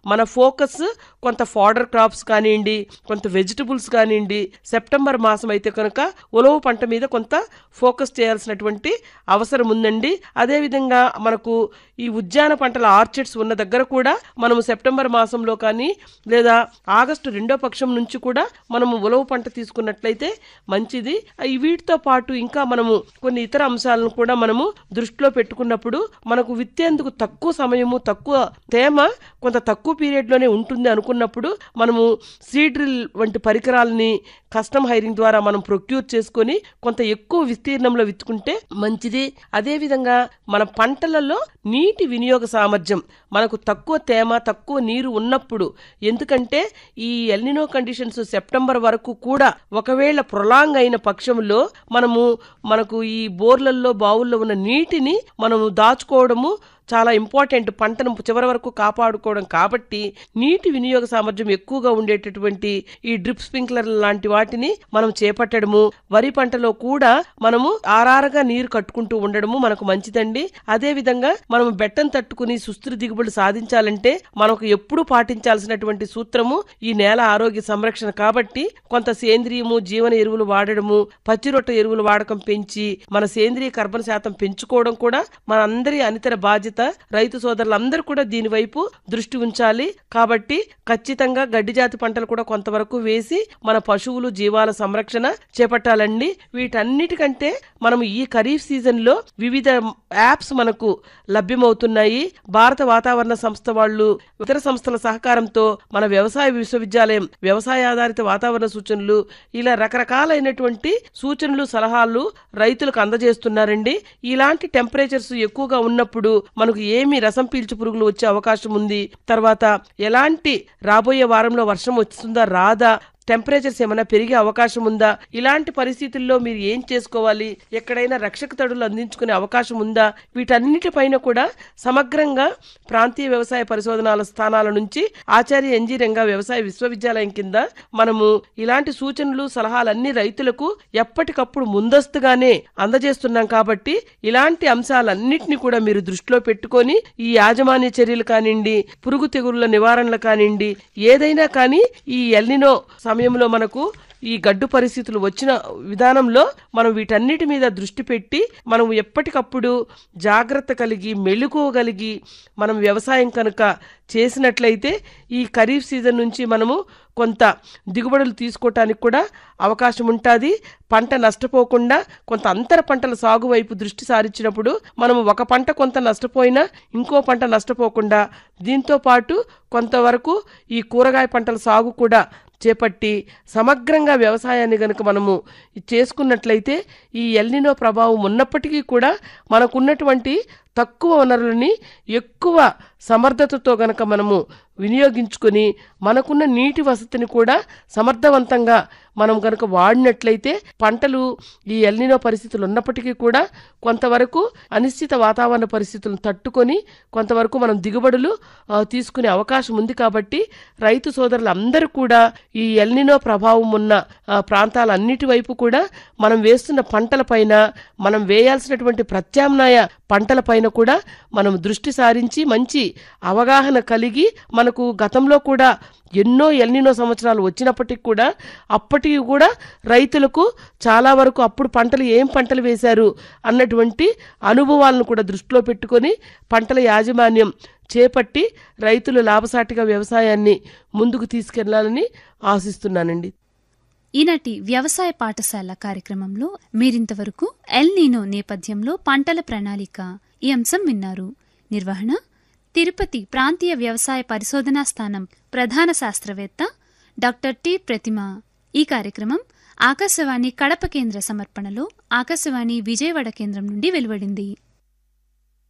మన ఫోకస్ కొంత fodder crops కానివ్వండి కొంత వెజిటబుల్స్ కానివ్వండి సెప్టెంబర్ మాసం అయితే కనుక ఉలవ పంట మీద కొంత ఫోకస్ చేయాల్సినటువంటి అవసరం ఉందండి అదేవిధంగా మనకు ఈ ఉద్యాన పంటల ఆర్చిడ్స్ ఉన్న దగ్గర కూడా మనము సెప్టెంబర్ మాసంలో కానీ లేదా ఆగస్టు రెండో పక్షం నుంచి కూడా మనము ఉలవ పంట తీసుకున్నట్లయితే మంచిది ఈ వీటితో పాటు ఇంకా మనము కొన్ని ఇతర అంశాలను కూడా మనము దృష్టిలో పెట్టుకున్నప్పుడు మనకు విత్తేందుకు తక్కువ సమయము తక్కువ తేమ కొంత తక్కువ పీరియడ్లోనే ఉంటుంది అనుకున్నప్పుడు మనము సీడ్రిల్ వంటి పరికరాలని కస్టమ్ హైరింగ్ ద్వారా మనం ప్రొక్యూర్ చేసుకొని కొంత ఎక్కువ విస్తీర్ణంలో విత్తుకుంటే మంచిది అదేవిధంగా మన పంటలలో నీటి వినియోగ సామర్థ్యం మనకు తక్కువ తేమ తక్కువ నీరు ఉన్నప్పుడు ఎందుకంటే ఈ ఎల్నినో కండిషన్స్ సెప్టెంబర్ వరకు కూడా ఒకవేళ ప్రొలాంగ్ అయిన పక్షంలో మనము మనకు ఈ బోర్లల్లో బావుల్లో ఉన్న నీటిని మనము దాచుకోవడము చాలా ఇంపార్టెంట్ పంటను చివరి వరకు కాపాడుకోవడం కాబట్టి నీటి వినియోగ సామర్థ్యం ఎక్కువగా ఉండేటటువంటి ఈ డ్రిప్ స్ప్రింక్లర్ లాంటి వాటిని మనం చేపట్టడము వరి పంటలో కూడా మనము ఆరారగా నీరు కట్టుకుంటూ ఉండడము మనకు మంచిదండి అదే విధంగా మనం బెట్టం తట్టుకుని సుస్థిర దిగుబడి సాధించాలంటే మనకు ఎప్పుడు పాటించాల్సినటువంటి సూత్రము ఈ నేల ఆరోగ్య సంరక్షణ కాబట్టి కొంత సేంద్రియము జీవన ఎరువులు వాడడము పచ్చిరొట్ట ఎరువుల వాడకం పెంచి మన సేంద్రియ కర్బన శాతం పెంచుకోవడం కూడా మన అందరి అనితర బాధ్యత రైతు సోదరులందరూ కూడా దీని వైపు దృష్టి ఉంచాలి కాబట్టి ఖచ్చితంగా గడ్డి జాతి పంటలు కూడా కొంతవరకు వేసి మన పశువులు జీవాల సంరక్షణ చేపట్టాలండి వీటన్నిటికంటే మనం ఈ ఖరీఫ్ సీజన్ లో వివిధ యాప్స్ మనకు లభ్యమవుతున్నాయి భారత వాతావరణ సంస్థ వాళ్ళు ఇతర సంస్థల సహకారంతో మన వ్యవసాయ విశ్వవిద్యాలయం వ్యవసాయ ఆధారిత వాతావరణ సూచనలు ఇలా రకరకాలైనటువంటి సూచనలు సలహాలు రైతులకు అందజేస్తున్నారండి ఇలాంటి టెంపరేచర్స్ ఎక్కువగా ఉన్నప్పుడు మనకు ఏమి రసం పీల్చు పురుగులు వచ్చే అవకాశం ఉంది తర్వాత ఎలాంటి రాబోయే వారంలో వర్షం వస్తుందా రాదా టెంపరేచర్స్ ఏమైనా పెరిగే అవకాశం ఉందా ఇలాంటి పరిస్థితుల్లో మీరు ఏం చేసుకోవాలి ఎక్కడైనా రక్షక తడులు అందించుకునే అవకాశం ఉందా వీటన్నిటిపైన కూడా సమగ్రంగా ప్రాంతీయ వ్యవసాయ పరిశోధనాల స్థానాల నుంచి ఆచార్య ఎన్జీ రంగా వ్యవసాయ విశ్వవిద్యాలయం కింద మనము ఇలాంటి సూచనలు సలహాలన్నీ రైతులకు ఎప్పటికప్పుడు ముందస్తుగానే అందజేస్తున్నాం కాబట్టి ఇలాంటి అంశాలన్నింటినీ కూడా మీరు దృష్టిలో పెట్టుకొని ఈ యాజమాన్య చర్యలు కానివ్వండి పురుగు తెగుళ్ల నివారణలు కానివ్వండి ఏదైనా కానీ ఈ ఎల్నినో సమయంలో మనకు ఈ గడ్డు పరిస్థితులు వచ్చిన విధానంలో మనం వీటన్నిటి మీద దృష్టి పెట్టి మనం ఎప్పటికప్పుడు జాగ్రత్త కలిగి మెలుకోగలిగి మనం వ్యవసాయం కనుక చేసినట్లయితే ఈ ఖరీఫ్ సీజన్ నుంచి మనము కొంత దిగుబడులు తీసుకోవటానికి కూడా అవకాశం ఉంటుంది పంట నష్టపోకుండా కొంత అంతర పంటల సాగు వైపు దృష్టి సారించినప్పుడు మనం ఒక పంట కొంత నష్టపోయినా ఇంకో పంట నష్టపోకుండా దీంతో పాటు కొంతవరకు ఈ కూరగాయ పంటల సాగు కూడా చేపట్టి సమగ్రంగా వ్యవసాయాన్ని గనుక మనము చేసుకున్నట్లయితే ఈ ఎల్నినో ప్రభావం ఉన్నప్పటికీ కూడా మనకున్నటువంటి తక్కువ వనరులని ఎక్కువ సమర్థతతో గనక మనము వినియోగించుకొని మనకున్న నీటి వసతిని కూడా సమర్థవంతంగా మనం కనుక వాడినట్లయితే పంటలు ఈ ఎల్నినో పరిస్థితులు ఉన్నప్పటికీ కూడా కొంతవరకు అనిశ్చిత వాతావరణ పరిస్థితులను తట్టుకొని కొంతవరకు మనం దిగుబడులు ఆ, తీసుకునే అవకాశం ఉంది కాబట్టి రైతు సోదరులందరూ కూడా ఈ ఎల్నినో ప్రభావం ఉన్న ఆ, ప్రాంతాలన్నిటి వైపు కూడా మనం వేస్తున్న పంటలపైన మనం వేయాల్సినటువంటి ప్రత్యామ్నాయ పంటలపైన కూడా మనం దృష్టి సారించి మంచి అవగాహన కలిగి మనకు గతంలో కూడా ఎన్నో ఎల్నినో సంవత్సరాలు వచ్చినప్పటికి కూడా అప్పటికి కూడా రైతులకు చాలా వరకు అప్పుడు పంటలు ఏం పంటలు వేశారు అన్నటువంటి అనుభవాలను కూడా దృష్టిలో పెట్టుకొని పంటల యాజమాన్యం చేపట్టి రైతులు లాభసాటిగా వ్యవసాయాన్ని ముందుకు తీసుకెళ్లాలని ఆశిస్తున్నానండి ఈనాటి వ్యవసాయ పాఠశాల కార్యక్రమంలో మీరింతవరకు ఎల్ నీనో నేపథ్యంలో పంటల ప్రణాళిక ఈ అంశం విన్నారు నిర్వహణ తిరుపతి ప్రాంతీయ వ్యవసాయ పరిశోధనా స్థానం ప్రధాన శాస్త్రవేత్త డాక్టర్ టి ప్రతిమ ఈ కార్యక్రమం ఆకాశవాణి కడప కేంద్ర సమర్పణలో ఆకాశవాణి విజయవాడ కేంద్రం నుండి వెలువడింది